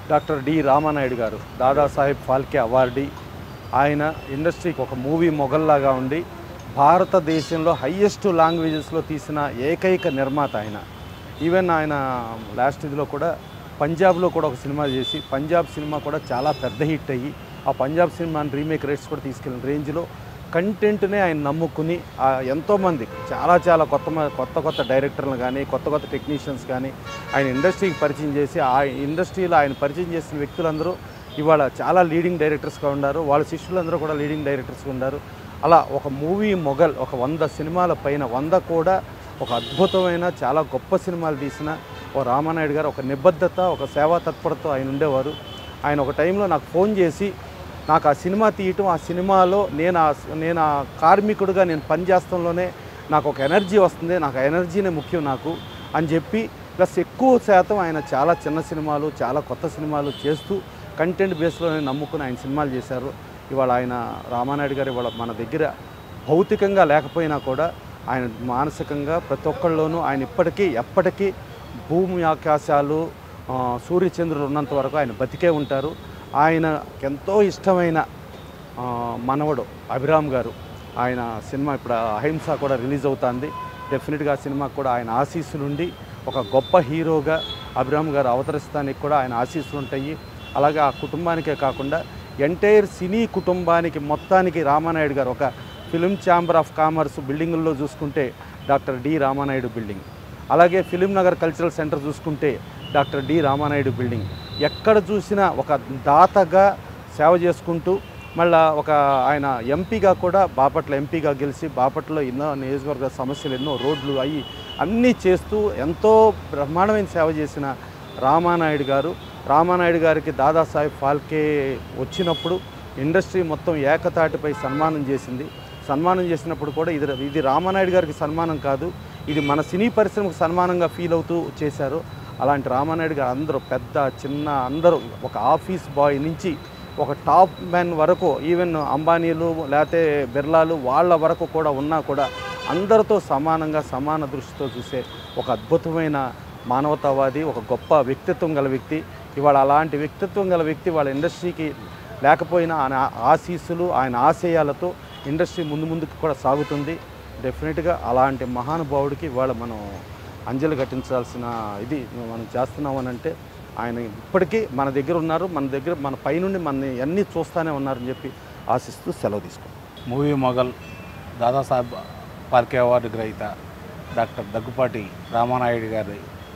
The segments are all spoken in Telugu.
డాక్టర్ డి రామానాయుడు గారు దాదాసాహెబ్ ఫాల్కే అవార్డీ ఆయన ఇండస్ట్రీకి ఒక మూవీ మొగల్లాగా ఉండి భారతదేశంలో హయ్యెస్ట్ లాంగ్వేజెస్లో తీసిన ఏకైక నిర్మాత ఆయన ఈవెన్ ఆయన లాస్ట్ ఇదిలో కూడా పంజాబ్లో కూడా ఒక సినిమా చేసి పంజాబ్ సినిమా కూడా చాలా పెద్ద హిట్ అయ్యి ఆ పంజాబ్ సినిమాని రీమేక్ రేట్స్ కూడా తీసుకెళ్ళిన రేంజ్లో కంటెంట్నే ఆయన నమ్ముకుని ఆ ఎంతోమంది చాలా చాలా కొత్త మ- కొత్త కొత్త డైరెక్టర్లు కానీ కొత్త కొత్త టెక్నీషియన్స్ కానీ ఆయన ఇండస్ట్రీకి పరిచయం చేసి ఆ ఇండస్ట్రీలో ఆయన పరిచయం చేసిన వ్యక్తులందరూ ఇవాళ చాలా లీడింగ్ డైరెక్టర్స్గా ఉన్నారు వాళ్ళ శిష్యులందరూ కూడా లీడింగ్ డైరెక్టర్స్గా ఉన్నారు అలా ఒక మూవీ మొగల్ ఒక వంద సినిమాల పైన వంద కూడా ఒక అద్భుతమైన చాలా గొప్ప సినిమాలు తీసిన ఓ రామానాయుడు గారు ఒక నిబద్ధత ఒక సేవా తత్పరతో ఆయన ఉండేవారు ఆయన ఒక టైంలో నాకు ఫోన్ చేసి నాకు ఆ సినిమా తీయటం ఆ సినిమాలో నేను ఆ నేను ఆ కార్మికుడిగా నేను పనిచేస్తంలోనే నాకు ఒక ఎనర్జీ వస్తుంది నాకు ఆ ఎనర్జీనే ముఖ్యం నాకు అని చెప్పి ప్లస్ ఎక్కువ శాతం ఆయన చాలా చిన్న సినిమాలు చాలా కొత్త సినిమాలు చేస్తూ కంటెంట్ బేస్లోనే నమ్ముకుని ఆయన సినిమాలు చేశారు ఇవాళ ఆయన రామానాయుడు గారు ఇవాళ మన దగ్గర భౌతికంగా లేకపోయినా కూడా ఆయన మానసికంగా ప్రతి ఒక్కళ్ళలోనూ ఆయన ఇప్పటికీ ఎప్పటికీ భూమి ఆకాశాలు ఆ, సూర్యచంద్రులు ఉన్నంత వరకు ఆయన బతికే ఉంటారు ఆయన ఎంతో ఇష్టమైన ఆ, మనవడు అభిరామ్ గారు ఆయన సినిమా ఇప్పుడు అహింస కూడా రిలీజ్ అవుతుంది డెఫినెట్గా ఆ సినిమాకు కూడా ఆయన ఆశీస్సులుండి ఒక గొప్ప హీరోగా అభిరామ్ గారు అవతరిస్తానికి కూడా ఆయన ఆశీస్సులు ఉంటాయి అలాగే ఆ కుటుంబానికే కాకుండా ఎంటైర్ సినీ కుటుంబానికి మొత్తానికి రామానాయుడు గారు ఒక ఫిలిం ఛాంబర్ ఆఫ్ కామర్స్ బిల్డింగుల్లో చూసుకుంటే డాక్టర్ డి రామానాయుడు బిల్డింగ్ అలాగే ఫిలిం నగర్ కల్చరల్ సెంటర్ చూసుకుంటే డాక్టర్ డి రామానాయుడు బిల్డింగ్ ఎక్కడ చూసినా ఒక దాతగా సేవ చేసుకుంటూ మళ్ళా ఒక ఆయన ఎంపీగా కూడా బాపట్ల ఎంపీగా గెలిచి బాపట్లలో ఎన్నో నియోజకవర్గ సమస్యలు ఎన్నో రోడ్లు అయ్యి అన్నీ చేస్తూ ఎంతో బ్రహ్మాండమైన సేవ చేసిన రామానాయుడు గారు రామానాయుడు గారికి దాదాసాహెబ్ ఫాల్కే వచ్చినప్పుడు ఇండస్ట్రీ మొత్తం ఏకతాటిపై సన్మానం చేసింది సన్మానం చేసినప్పుడు కూడా ఇది ఇది రామానాయుడు గారికి సన్మానం కాదు ఇది మన సినీ పరిశ్రమకు సన్మానంగా ఫీల్ అవుతూ చేశారు అలాంటి రామానాయుడు గారు అందరూ పెద్ద చిన్న అందరూ ఒక ఆఫీస్ బాయ్ నుంచి ఒక టాప్ మ్యాన్ వరకు ఈవెన్ అంబానీలు లేకపోతే బిర్లాలు వాళ్ళ వరకు కూడా ఉన్నా కూడా అందరితో సమానంగా సమాన దృష్టితో చూసే ఒక అద్భుతమైన మానవతావాది ఒక గొప్ప వ్యక్తిత్వం గల వ్యక్తి ఇవాళ అలాంటి వ్యక్తిత్వం గల వ్యక్తి వాళ్ళ ఇండస్ట్రీకి లేకపోయినా ఆయన ఆశీస్సులు ఆయన ఆశయాలతో ఇండస్ట్రీ ముందు ముందుకు కూడా సాగుతుంది డెఫినెట్గా అలాంటి మహానుభావుడికి ఇవాళ మనం అంజలి ఘటించాల్సిన ఇది మనం చేస్తున్నామని అంటే ఆయన ఇప్పటికీ మన దగ్గర ఉన్నారు మన దగ్గర మన పైనుండి మన అన్నీ చూస్తూనే ఉన్నారని చెప్పి ఆశిస్తూ సెలవు తీసుకుంటాం movie mogul Dadasaheb Phalke award గ్రహీత డాక్టర్ దగ్గుపాటి రామానాయుడు గారి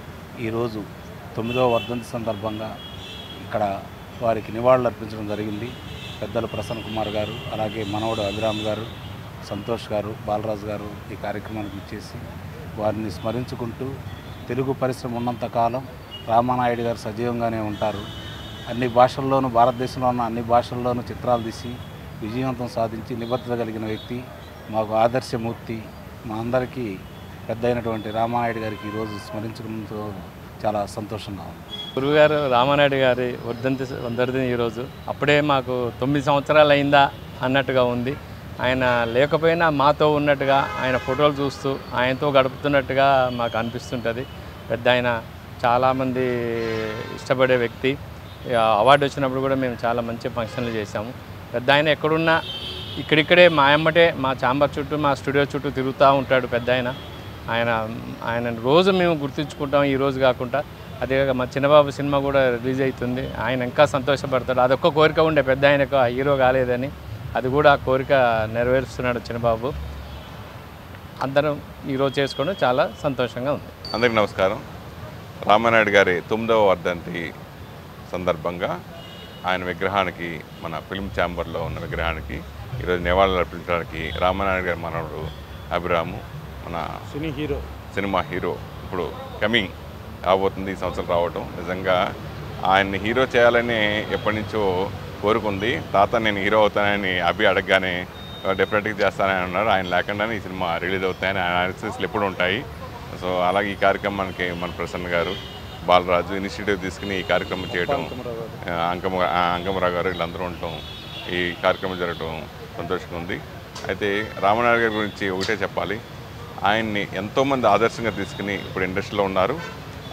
ఈరోజు తొమ్మిదవ వర్ధంతి సందర్భంగా ఇక్కడ వారికి నివాళులు అర్పించడం జరిగింది పెద్దలు ప్రసన్న కుమార్ గారు అలాగే మనవడు అభిరామ్ గారు సంతోష్ గారు బాలరాజు గారు ఈ కార్యక్రమానికి ఇచ్చేసి వారిని స్మరించుకుంటూ తెలుగు పరిశ్రమ ఉన్నంత కాలం రామానాయుడు గారు సజీవంగానే ఉంటారు అన్ని భాషల్లోనూ భారతదేశంలో ఉన్న అన్ని భాషల్లోనూ చిత్రాలు తీసి విజయవంతం సాధించి నిబద్ధత కలిగిన వ్యక్తి మాకు ఆదర్శమూర్తి మా అందరికీ పెద్ద అయినటువంటి రామానాయుడు గారికి ఈరోజు స్మరించుకున్నందుకు చాలా సంతోషంగా ఉంది గురువుగారు రామానాయుడు గారి వర్ధంతి వర్ధంతి ఈరోజు అప్పుడే మాకు తొమ్మిది సంవత్సరాలు అయిందా అన్నట్టుగా ఉంది ఆయన లేకపోయినా మాతో ఉన్నట్టుగా ఆయన ఫోటోలు చూస్తూ ఆయనతో గడుపుతున్నట్టుగా మాకు అనిపిస్తుంటుంది పెద్ద ఆయన చాలామంది ఇష్టపడే వ్యక్తి ఇక అవార్డు వచ్చినప్పుడు కూడా మేము చాలా మంచి ఫంక్షన్లు చేశాము పెద్ద ఆయన ఎక్కడున్నా ఇక్కడిక్కడే మా అమ్మటే మా చాంబర్ చుట్టూ మా స్టూడియో చుట్టూ తిరుగుతూ ఉంటాడు పెద్ద ఆయన ఆయన ఆయన రోజు మేము గుర్తుంచుకుంటాం ఈ రోజు కాకుండా అదే కాక మా చిన్నబాబు సినిమా కూడా రిలీజ్ అవుతుంది ఆయన ఇంకా సంతోషపడతాడు అదొక్క కోరిక ఉండే పెద్ద ఆయనకు ఆ హీరో కాలేదని అది కూడా ఆ కోరిక నెరవేరుస్తున్నాడు చిన్నబాబు అందరం ఈరోజు చేసుకోవడం చాలా సంతోషంగా ఉంది అందరికీ నమస్కారం రామానాయుడు గారి తొమ్మిదవ వర్ధంతి సందర్భంగా ఆయన విగ్రహానికి మన ఫిల్మ్ ఛాంబర్లో ఉన్న విగ్రహానికి ఈరోజు నివాళులు అర్పించడానికి రామానాయుడు గారి మనవడు అభిరాము మన సినీ హీరో సినిమా హీరో ఇప్పుడు కమింగ్ రాబోతుంది ఈ సంవత్సరం రావటం నిజంగా ఆయన్ని హీరో చేయాలని ఎప్పటి నుంచో కోరుకుంది తాత నేను హీరో అవుతానని అభి అడగగానే డెఫినెట్గా చేస్తానని అన్నారు ఆయన లేకుండానే ఈ సినిమా రిలీజ్ అవుతాయని ఆయన ఆశీస్సులు ఎప్పుడు ఉంటాయి సో అలాగే ఈ కార్యక్రమానికి మన ప్రసన్న గారు బాలరాజు ఇనిషియేటివ్ తీసుకుని ఈ కార్యక్రమం చేయడం ఆ, అంకమ ఆ, అంకమరావు గారు వీళ్ళందరూ ఉండటం ఈ కార్యక్రమం జరగటం సంతోషంగా ఉంది అయితే రామనాయుడు గారి గురించి ఒకటే చెప్పాలి ఆయన్ని ఎంతోమంది ఆదర్శంగా తీసుకుని ఇప్పుడు ఇండస్ట్రీలో ఉన్నారు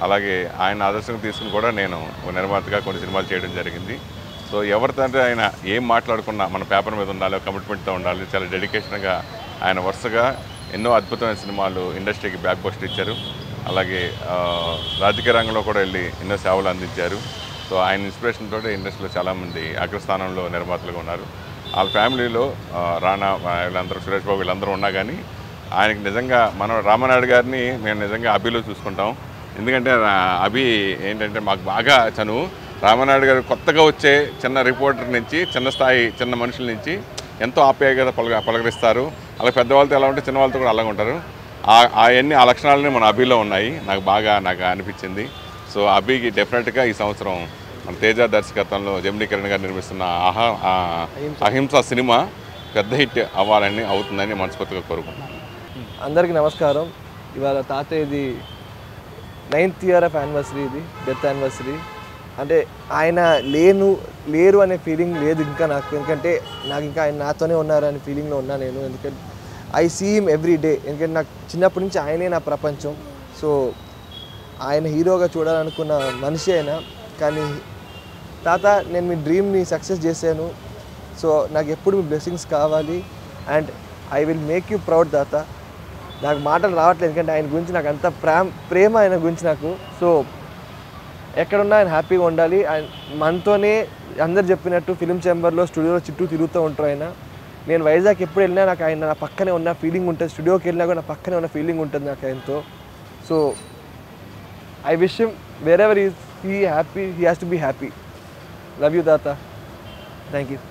అలాగే ఆయన ఆదర్శంగా తీసుకుని కూడా నేను ఒక నిర్మాతగా కొన్ని సినిమాలు చేయడం జరిగింది సో ఎవరితో ఆయన ఏం మాట్లాడుకున్నా మన పేపర్ మీద ఉండాలి కమిట్మెంట్తో ఉండాలి చాలా డెడికేషన్గా ఆయన వరుసగా ఎన్నో అద్భుతమైన సినిమాలు ఇండస్ట్రీకి బ్యాక్ పోస్ట్ ఇచ్చారు అలాగే ఆ, రాజకీయ రంగంలో కూడా వెళ్ళి ఎన్నో సేవలు అందించారు సో ఆయన ఇన్స్పిరేషన్ తోటి ఇండస్ట్రీలో చాలామంది అగ్రస్థానంలో నిర్మాతలుగా ఉన్నారు వాళ్ళ ఫ్యామిలీలో ఆ, రానా ఆ, వీళ్ళందరూ సురేష్ బాబు వీళ్ళందరూ ఉన్నా కానీ ఆయనకి నిజంగా మనం రామనాయుడు గారిని మేము నిజంగా అభిలో చూసుకుంటాం ఎందుకంటే రా- అభి ఏంటంటే మాకు బాగా చనువు రామనాయుడు గారు కొత్తగా వచ్చే చిన్న రిపోర్టర్ నుంచి చిన్న స్థాయి చిన్న మనుషుల నుంచి ఎంతో ఆప్యాయత పలక పలకరిస్తారు అలా పెద్దవాళ్ళతో ఎలా ఉంటే చిన్న వాళ్ళతో కూడా అలాగే ఉంటారు ఆ- అవన్నీ ఆ లక్షణాలన్నీ మన అభిలో ఉన్నాయి నాకు బాగా నాకు అనిపించింది సో అభికి డెఫినెట్గా ఈ సంవత్సరం మన తేజ దర్శకత్వంలో జమినీ కిరణ్ గారు నిర్మిస్తున్న ఆహా ఆ అహింస సినిమా పెద్ద హిట్ అవ్వాలని అవుతుందని మనస్ఫూర్తిగా కోరుకుంటున్నాను అందరికీ నమస్కారం ఇవాళ తాతయ్యది నైన్త్ ఇయర్ ఆఫ్ యానివర్సరీ ఇది డెత్ యానివర్సరీ అంటే ఆయన లేను లేరు అనే ఫీలింగ్ లేదు ఇంకా నాకు ఎందుకంటే నాకు ఇంకా ఆయన నాతోనే ఉన్నారు అనే ఫీలింగ్లో ఉన్నా నేను ఎందుకంటే I see him every day ఎందుకంటే నాకు చిన్నప్పటి నుంచి ఆయనే నా ప్రపంచం సో ఆయన హీరోగా చూడాలనుకున్న మనిషి అయినా కానీ తాత నేను మీ డ్రీమ్ని సక్సెస్ చేశాను సో నాకు ఎప్పుడు మీ బ్లెస్సింగ్స్ కావాలి and I will make you proud తాత నాకు మాటలు రావట్లేదు ఎందుకంటే ఆయన గురించి నాకు అంత ప్రేమ ప్రేమ ఆయన గురించి నాకు సో ఎక్కడున్నా ఆయన హ్యాపీగా ఉండాలి అండ్ మనతోనే అందరు చెప్పినట్టు ఫిలిం చేంబర్లో స్టూడియోలో చుట్టూ తిరుగుతూ ఉంటారు ఆయన నేను వైజాగ్ ఎప్పుడు వెళ్ళినా నాకు ఆయన నా పక్కనే ఉన్న ఫీలింగ్ ఉంటుంది స్టూడియోకి వెళ్ళినా కూడా నా పక్కనే ఉన్న ఫీలింగ్ ఉంటుంది నాకు ఆయనతో so I wish him wherever is he happy he has to be happy love you దాత థ్యాంక్ యూ